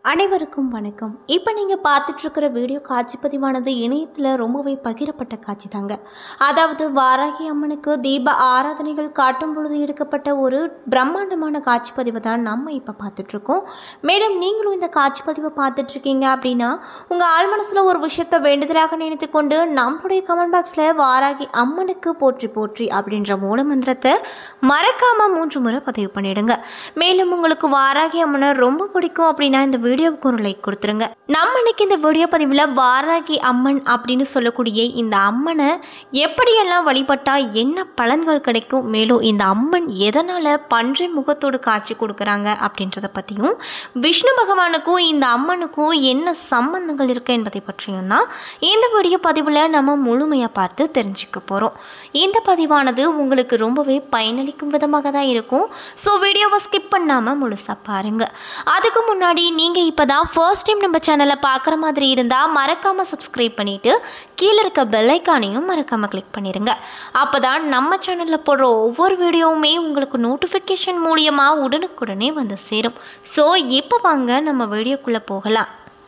அனைவருக்கும் வணக்கம் இப்போ நீங்கள் பார்த்துட்ருக்கிற வீடியோ காட்சி பதிவானது இணையத்தில் ரொம்பவே பகிரப்பட்ட காட்சி தாங்க அதாவது வாராகி அம்மனுக்கு தீப ஆராதனைகள் காட்டும் பொழுது எடுக்கப்பட்ட ஒரு பிரம்மாண்டமான காட்சி பதிவை தான் நம்ம இப்போ பார்த்துட்ருக்கோம் மேலும் நீங்களும் இந்த காட்சி பதிவை பார்த்துட்ருக்கீங்க அப்படின்னா உங்கள் ஆள் மனசில் ஒரு விஷயத்தை வேண்டுதலாக நினைத்து கொண்டு நம்மளுடைய கமெண்ட் பாக்ஸில் வாராகி அம்மனுக்கு போற்றி போற்றி அப்படின்ற மூல மந்திரத்தை மறக்காமல் மூன்று முறை பதிவு பண்ணிடுங்க மேலும் உங்களுக்கு வாராகி அம்மனை ரொம்ப பிடிக்கும் அப்படின்னா இந்த வீடியோவுக்கு ஒரு லைக் கொடுத்துருங்க நம்ம இன்னைக்கு இந்த வீடியோ பதிவில் வாராகி அம்மன் அப்படின்னு சொல்லக்கூடிய இந்த அம்மனை எப்படியெல்லாம் வழிபட்டா என்ன பலன்கள் கிடைக்கும் மேலும் இந்த அம்மன் எதனால் பன்றி முகத்தோடு காட்சி கொடுக்குறாங்க அப்படின்றத பற்றியும் விஷ்ணு பகவானுக்கும் இந்த அம்மனுக்கும் என்ன சம்பந்தங்கள் இருக்கு என்பதை பற்றியும் தான் இந்த வீடியோ பதிவில் நம்ம முழுமையாக பார்த்து தெரிஞ்சுக்க போகிறோம் இந்த பதிவானது உங்களுக்கு ரொம்பவே பயனளிக்கும் விதமாக தான் இருக்கும் ஸோ வீடியோவை ஸ்கிப் பண்ணாமல் முழுசாக பாருங்கள் அதுக்கு முன்னாடி நீங்கள் இப்போ தான் ஃபர்ஸ்ட் டைம் நம்ம சேனலை பார்க்குற மாதிரி இருந்தால் மறக்காமல் சப்ஸ்கிரைப் பண்ணிவிட்டு கீழே இருக்க பெல் ஐக்கானையும் மறக்காமல் கிளிக் பண்ணிடுங்க அப்போ தான் நம்ம சேனலில் போடுற ஒவ்வொரு வீடியோவுமே உங்களுக்கு நோட்டிஃபிகேஷன் மூலியமாக உடனுக்குடனே வந்து சேரும் ஸோ இப்போ வாங்க நம்ம வீடியோக்குள்ளே போகலாம்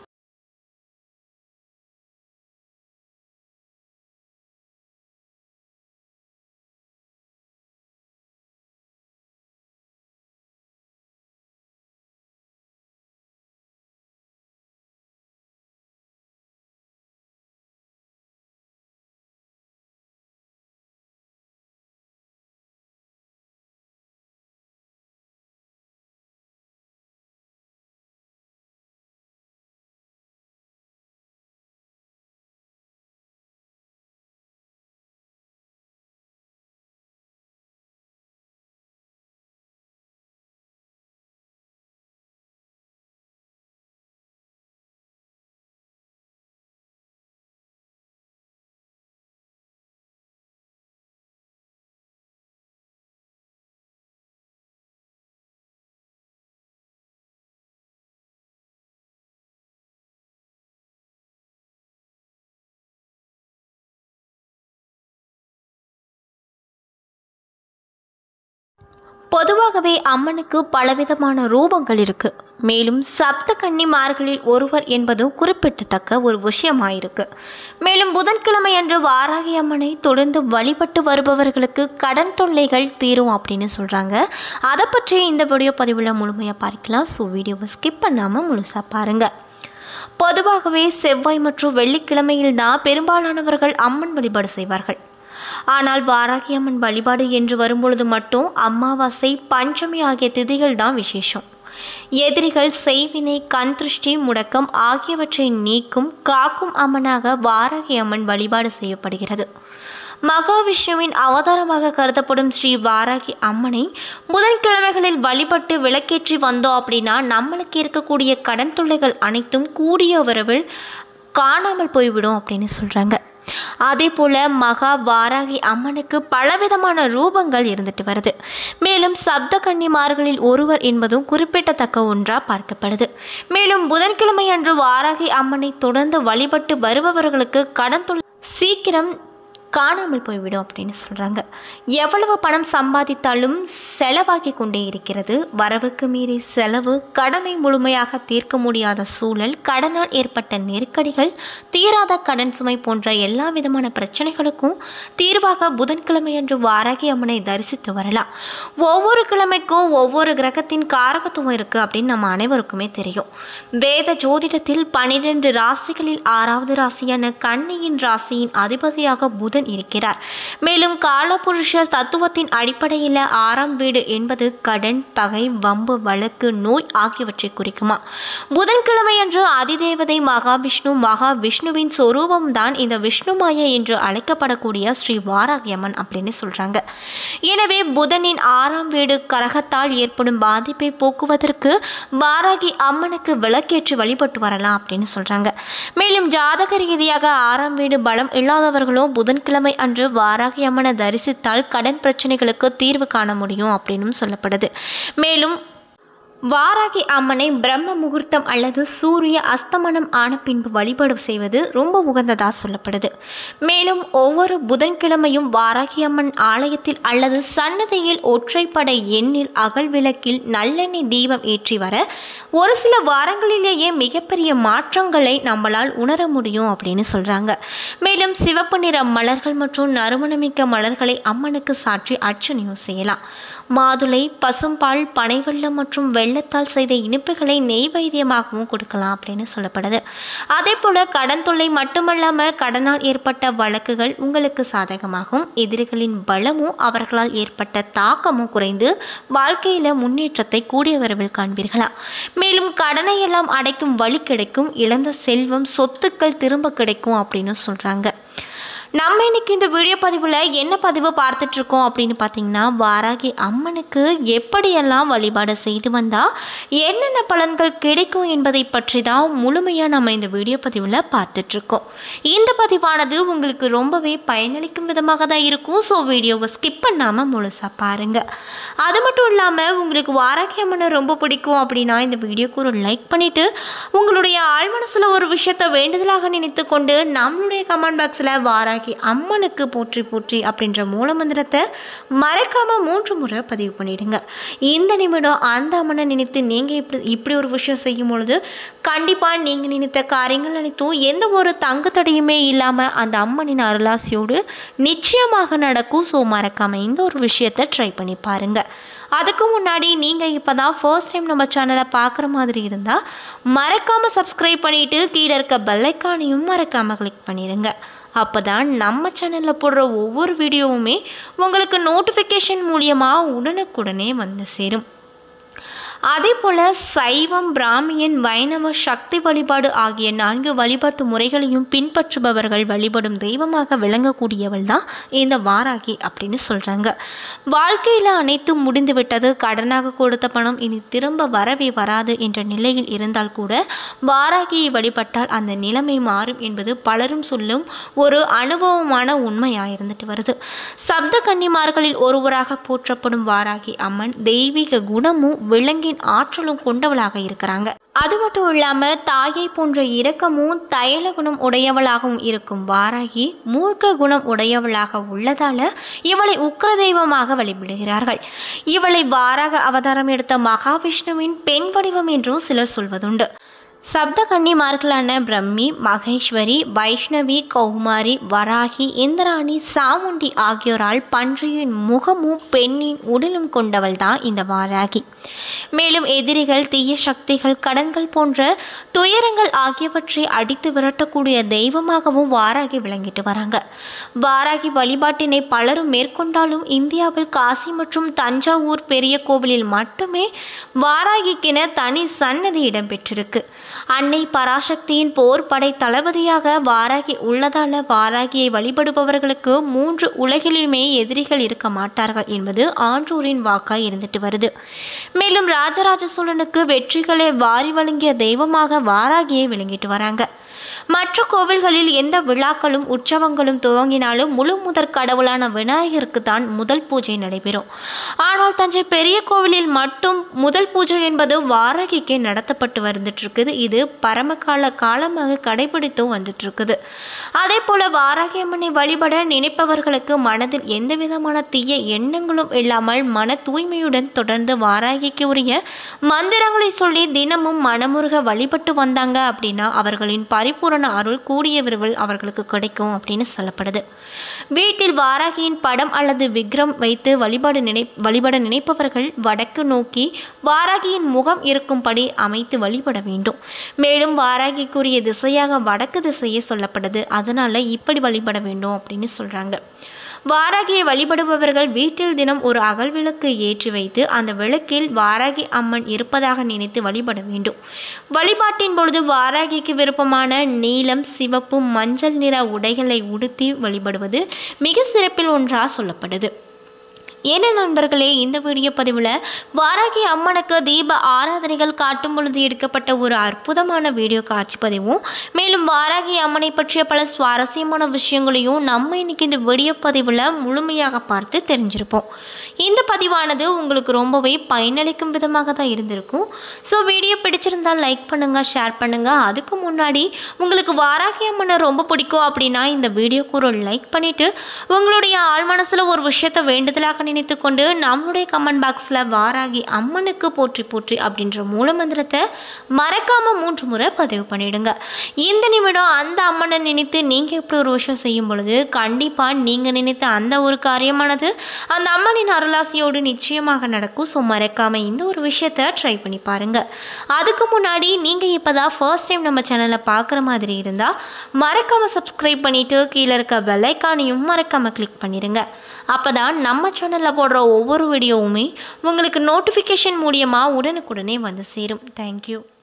பொதுவாகவே அம்மனுக்கு பலவிதமான ரூபங்கள் இருக்கு மேலும் சப்த கன்னிமார்களில் ஒருவர் என்பதும் குறிப்பிடத்தக்க ஒரு விஷயமாயிருக்கு மேலும் புதன்கிழமை அன்று வாராகி அம்மனை தொடர்ந்து வழிபட்டு வருபவர்களுக்கு கடன் தொல்லைகள் தீரும் அப்படின்னு சொல்கிறாங்க அதை பற்றி இந்த வீடியோ பதிவில் முழுமையாக பார்க்கலாம் ஸோ வீடியோவை ஸ்கிப் பண்ணாமல் முழுசாக பாருங்கள் பொதுவாகவே செவ்வாய் மற்றும் வெள்ளிக்கிழமையில் தான் பெரும்பாலானவர்கள் அம்மன் வழிபாடு செய்வார்கள் ஆனால் வாராகி அம்மன் வழிபாடு என்று வரும்பொழுது மட்டும் அமாவாசை பஞ்சமி ஆகிய திதிகள் தான் விசேஷம் எதிரிகள் செய்வினை கண் திருஷ்டி முடக்கம் ஆகியவற்றை நீக்கும் காக்கும் அம்மனாக வாராகி அம்மன் வழிபாடு செய்யப்படுகிறது மகாவிஷ்ணுவின் அவதாரமாக கருதப்படும் ஸ்ரீ வாராகி அம்மனை புதன்கிழமைகளில் வழிபட்டு விளக்கேற்றி வந்தோம் அப்படின்னா நம்மளுக்கு இருக்கக்கூடிய கடன் தொல்லைகள் அனைத்தும் கூடிய விரைவில் காணாமல் போய்விடும் அப்படின்னு சொல்கிறாங்க அதே போல் மகா வாராகி அம்மனுக்கு பலவிதமான ரூபங்கள் இருந்துட்டு வருது மேலும் சப்த கன்னிமார்களில் ஒருவர் என்பதும் குறிப்பிடத்தக்க ஒன்றாக பார்க்கப்படுது மேலும் புதன்கிழமை அன்று வாராகி அம்மனை தொடர்ந்து வழிபட்டு வருபவர்களுக்கு கடன் தொல் சீக்கிரம் காணாமல் போய்விடும் அப்படின்னு சொல்கிறாங்க எவ்வளவு பணம் சம்பாதித்தாலும் செலவாகி கொண்டே இருக்கிறது வரவுக்கு மீறி செலவு கடனை முழுமையாக தீர்க்க முடியாத சூழல் கடனால் ஏற்பட்ட நெருக்கடிகள் தீராத கடன் சுமை போன்ற எல்லா விதமான பிரச்சனைகளுக்கும் தீர்வாக புதன்கிழமையன்று வாராகி அம்மனை தரிசித்து வரலாம் ஒவ்வொரு கிழமைக்கும் ஒவ்வொரு கிரகத்தின் காரகத்துவம் இருக்குது அப்படின்னு நம்ம அனைவருக்குமே தெரியும் வேத ஜோதிடத்தில் பனிரெண்டு ராசிகளில் ஆறாவது ராசியான கன்னியின் ராசியின் அதிபதியாக புதன் இருக்கிறார் மேலும் காலபுருஷ தத்துவத்தின் அடிப்படையில் ஆறாம் வீடு என்பது கடன் பகை வம்பு வழக்கு நோய் ஆகியவற்றை குறிக்குமா புதன்கிழமை அன்று அதிதேவதை மகாவிஷ்ணு மகாவிஷ்ணுவின் சொரூபம் தான் இந்த விஷ்ணுமாயா என்று அழைக்கப்படக்கூடிய ஸ்ரீ வாராகியம்மன் அப்படின்னு சொல்றாங்க எனவே புதனின் ஆறாம் வீடு கரகத்தால் ஏற்படும் பாதிப்பை போக்குவதற்கு வாராகி அம்மனுக்கு விளக்கேற்றி வழிபட்டு வரலாம் அப்படின்னு சொல்றாங்க மேலும் ஜாதக ரீதியாக ஆறாம் வீடு பலம் இல்லாதவர்களும் புதன்கிழமை அன்று வாராகி அம்மனை தரிசித்தால் கடன் பிரச்சனைகளுக்கு தீர்வு காண முடியும் அப்படின்னும் சொல்லப்படுது மேலும் வாராகி அம்மனை பிரம்ம முகூர்த்தம் அல்லது சூரிய அஸ்தமனம் ஆன பின்பு வழிபாடு செய்வது ரொம்ப உகந்ததாக சொல்லப்படுது மேலும் ஒவ்வொரு புதன்கிழமையும் வாராகி அம்மன் ஆலயத்தில் அல்லது சன்னதியில் ஒற்றைப்படை எண்ணில் அகல் விளக்கில் நல்லெண்ணெய் தீபம் ஏற்றி வர ஒரு சில வாரங்களிலேயே மிகப்பெரிய மாற்றங்களை நம்மளால் உணர முடியும் அப்படின்னு சொல்கிறாங்க மேலும் சிவப்பு நிற மலர்கள் மற்றும் நறுமணமிக்க மலர்களை அம்மனுக்கு சாற்றி அர்ச்சனையும் செய்யலாம் மாதுளை பசும்பால் பனைவெல்லம் மற்றும் வெள்ளத்தால் செய்த இனிப்புகளை நெய்வேத்தியமாகவும் கொடுக்கலாம் அப்படின்னு சொல்லப்படுது அதே போல் கடன் தொல்லை மட்டுமல்லாமல் கடனால் ஏற்பட்ட வழக்குகள் உங்களுக்கு சாதகமாகும் எதிரிகளின் பலமும் அவர்களால் ஏற்பட்ட தாக்கமும் குறைந்து வாழ்க்கையில் முன்னேற்றத்தை கூடிய விரைவில் காண்பீர்களா மேலும் கடனை எல்லாம் அடைக்கும் வழி கிடைக்கும் இழந்த செல்வம் சொத்துக்கள் திரும்ப கிடைக்கும் அப்படின்னு சொல்கிறாங்க நம்ம இன்னைக்கு இந்த வீடியோ பதிவில் என்ன பதிவு பார்த்துட்டு இருக்கோம் அப்படின்னு பார்த்தீங்கன்னா வாராகி அம்மனுக்கு எப்படியெல்லாம் வழிபாடு செய்து வந்தால் என்னென்ன பலன்கள் கிடைக்கும் என்பதை பற்றி தான் முழுமையாக நம்ம இந்த வீடியோ பதிவில் பார்த்துட்ருக்கோம் இந்த பதிவானது உங்களுக்கு ரொம்பவே பயனளிக்கும் விதமாக தான் இருக்கும் ஸோ வீடியோவை ஸ்கிப் பண்ணாமல் முழுசாக பாருங்கள் அது மட்டும் இல்லாமல் உங்களுக்கு வாராகி அம்மனை ரொம்ப பிடிக்கும் அப்படின்னா இந்த வீடியோக்கு ஒரு லைக் பண்ணிவிட்டு உங்களுடைய ஆழ்மனசில் ஒரு விஷயத்தை வேண்டுதலாக நினைத்து கொண்டு நம்மளுடைய கமெண்ட் பாக்ஸில் வாராகி அம்மனுக்கு போற்றி போற்றி அப்படின்ற மூலமந்திரத்தை மறக்காமல் மூன்று முறை பதிவு பண்ணிடுங்க இந்த நிமிடம் அந்த அம்மனை நினைத்து நீங்கள் இப்படி இப்படி ஒரு விஷயம் செய்யும் பொழுது கண்டிப்பாக நீங்கள் நினைத்த காரியங்கள் அனைத்தும் எந்த ஒரு தங்கு தடையுமே இல்லாமல் அந்த அம்மனின் அருளாசியோடு நிச்சயமாக நடக்கும் ஸோ மறக்காமல் இந்த ஒரு விஷயத்தை ட்ரை பண்ணி பாருங்கள் அதுக்கு முன்னாடி நீங்கள் இப்போ தான் ஃபர்ஸ்ட் டைம் நம்ம சேனலை பார்க்குற மாதிரி இருந்தால் மறக்காமல் சப்ஸ்கிரைப் பண்ணிவிட்டு கீழே இருக்க பெல்லைக்கானையும் மறக்காமல் கிளிக் பண்ணிடுங்க அப்போ தான் நம்ம சேனலில் போடுற ஒவ்வொரு வீடியோவுமே உங்களுக்கு நோட்டிஃபிகேஷன் மூலியமாக உடனுக்குடனே வந்து சேரும் அதே போல் சைவம் பிராமியன் வைணவ சக்தி வழிபாடு ஆகிய நான்கு வழிபாட்டு முறைகளையும் பின்பற்றுபவர்கள் வழிபடும் தெய்வமாக விளங்கக்கூடியவள் தான் இந்த வாராகி அப்படின்னு சொல்கிறாங்க வாழ்க்கையில் அனைத்தும் முடிந்து விட்டது கடனாக கொடுத்த பணம் இனி திரும்ப வரவே வராது என்ற நிலையில் இருந்தால் கூட வாராகியை வழிபட்டால் அந்த நிலைமை மாறும் என்பது பலரும் சொல்லும் ஒரு அனுபவமான உண்மையாக இருந்துட்டு வருது சப்த கன்னிமார்களில் ஒருவராக போற்றப்படும் வாராகி அம்மன் தெய்வீக குணமும் விலங்கின் ஆற்றலும் கொண்டவளாக இருக்கிறாங்க அது மட்டும் இல்லாமல் தாயை போன்ற இரக்கமும் தைல குணம் உடையவளாகவும் இருக்கும் வாராகி மூர்க்க குணம் உடையவளாக உள்ளதால இவளை உக்ர தெய்வமாக வழிபடுகிறார்கள் இவளை வாராக அவதாரம் எடுத்த மகாவிஷ்ணுவின் பெண் வடிவம் என்றும் சிலர் சொல்வதுண்டு சப்த கன்னிமார்களான பிரம்மி மகேஸ்வரி வைஷ்ணவி கௌமாரி வராகி இந்திராணி சாமுண்டி ஆகியோரால் பன்றியின் முகமும் பெண்ணின் உடலும் கொண்டவள் தான் இந்த வாராகி மேலும் எதிரிகள் தீய சக்திகள் கடன்கள் போன்ற துயரங்கள் ஆகியவற்றை அடித்து விரட்டக்கூடிய தெய்வமாகவும் வாராகி விளங்கிட்டு வராங்க வாராகி வழிபாட்டினை பலரும் மேற்கொண்டாலும் இந்தியாவில் காசி மற்றும் தஞ்சாவூர் பெரிய கோவிலில் மட்டுமே வாராகிக்கென தனி சன்னதி இடம்பெற்றிருக்கு அன்னை பராசக்தியின் போர் படை தளபதியாக வாராகி உள்ளதால வாராகியை வழிபடுபவர்களுக்கு மூன்று உலகிலுமே எதிரிகள் இருக்க மாட்டார்கள் என்பது ஆன்றோரின் வாக்காய் இருந்துட்டு வருது மேலும் ராஜராஜ சோழனுக்கு வெற்றிகளை வாரி வழங்கிய தெய்வமாக வாராகியை விளங்கிட்டு வராங்க மற்ற கோவில்களில் எந்த விழாக்களும் உற்சவங்களும் துவங்கினாலும் முழு முதற் கடவுளான விநாயகருக்கு தான் முதல் பூஜை நடைபெறும் ஆனால் தஞ்சை பெரிய கோவிலில் மட்டும் முதல் பூஜை என்பது வாராகிக்கே நடத்தப்பட்டு வந்துட்டு இருக்குது இது பரமகால காலமாக கடைபிடித்தும் வந்துட்டு இருக்குது அதே போல வாராகி அம்மனை வழிபட நினைப்பவர்களுக்கு மனதில் எந்த விதமான தீய எண்ணங்களும் இல்லாமல் மன தூய்மையுடன் தொடர்ந்து வாராகிக்கு உரிய மந்திரங்களை சொல்லி தினமும் மனமுருக வழிபட்டு வந்தாங்க அப்படின்னா அவர்களின் பரிபூரண அருள் கூடிய விரைவில் அவர்களுக்கு கிடைக்கும் அப்படின்னு சொல்லப்படுது வீட்டில் வாராகியின் படம் அல்லது விக்ரம் வைத்து வழிபாடு நினை வழிபட நினைப்பவர்கள் வடக்கு நோக்கி வாராகியின் முகம் இருக்கும்படி அமைத்து வழிபட வேண்டும் மேலும் வாராகிக்குரிய திசையாக வடக்கு திசையே சொல்லப்படுது அதனால இப்படி வழிபட வேண்டும் அப்படின்னு சொல்றாங்க வாராகியை வழிபடுபவர்கள் வீட்டில் தினம் ஒரு அகல் விளக்கு ஏற்றி வைத்து அந்த விளக்கில் வாராகி அம்மன் இருப்பதாக நினைத்து வழிபட வேண்டும் வழிபாட்டின் பொழுது வாராகிக்கு விருப்பமான நீலம் சிவப்பு மஞ்சள் நிற உடைகளை உடுத்தி வழிபடுவது மிக சிறப்பில் ஒன்றாக சொல்லப்படுது என்ன நண்பர்களே இந்த வீடியோ பதிவில் வாராகி அம்மனுக்கு தீப ஆராதனைகள் காட்டும் பொழுது எடுக்கப்பட்ட ஒரு அற்புதமான வீடியோ காட்சி பதிவும் மேலும் வாராகி அம்மனை பற்றிய பல சுவாரஸ்யமான விஷயங்களையும் நம்ம இன்னைக்கு இந்த வீடியோ பதிவில் முழுமையாக பார்த்து தெரிஞ்சிருப்போம் இந்த பதிவானது உங்களுக்கு ரொம்பவே பயனளிக்கும் விதமாக தான் இருந்திருக்கும் ஸோ வீடியோ பிடிச்சிருந்தால் லைக் பண்ணுங்கள் ஷேர் பண்ணுங்கள் அதுக்கு முன்னாடி உங்களுக்கு வாராகி அம்மனை ரொம்ப பிடிக்கும் அப்படின்னா இந்த வீடியோக்கு ஒரு லைக் பண்ணிவிட்டு உங்களுடைய ஆழ் மனசில் ஒரு விஷயத்தை வேண்டுதலாக நினைத்து கொண்டு நம்மளுடைய கமெண்ட் பாக்ஸில் வாராகி அம்மனுக்கு போற்றி போற்றி அப்படின்ற மூலமந்திரத்தை மறக்காமல் மூன்று முறை பதிவு பண்ணிடுங்க இந்த நிமிடம் அந்த அம்மனை நினைத்து நீங்கள் இப்படி ஒரு விஷயம் செய்யும் பொழுது கண்டிப்பாக நீங்கள் நினைத்த அந்த ஒரு காரியமானது அந்த அம்மனின் அருளாசியோடு நிச்சயமாக நடக்கும் ஸோ மறக்காமல் இந்த ஒரு விஷயத்தை ட்ரை பண்ணி பாருங்கள் அதுக்கு முன்னாடி நீங்கள் இப்போ தான் ஃபர்ஸ்ட் டைம் நம்ம சேனலை பார்க்குற மாதிரி இருந்தால் மறக்காமல் சப்ஸ்கிரைப் பண்ணிவிட்டு கீழே இருக்க பெல்லைக்கானையும் மறக்காமல் கிளிக் பண்ணிடுங்க அப்போ தான் நம்ம சேனலில் போடுற ஒவ்வொரு வீடியோவுமே உங்களுக்கு நோட்டிஃபிகேஷன் மூலியமாக உடனுக்குடனே வந்து சேரும் தேங்க்யூ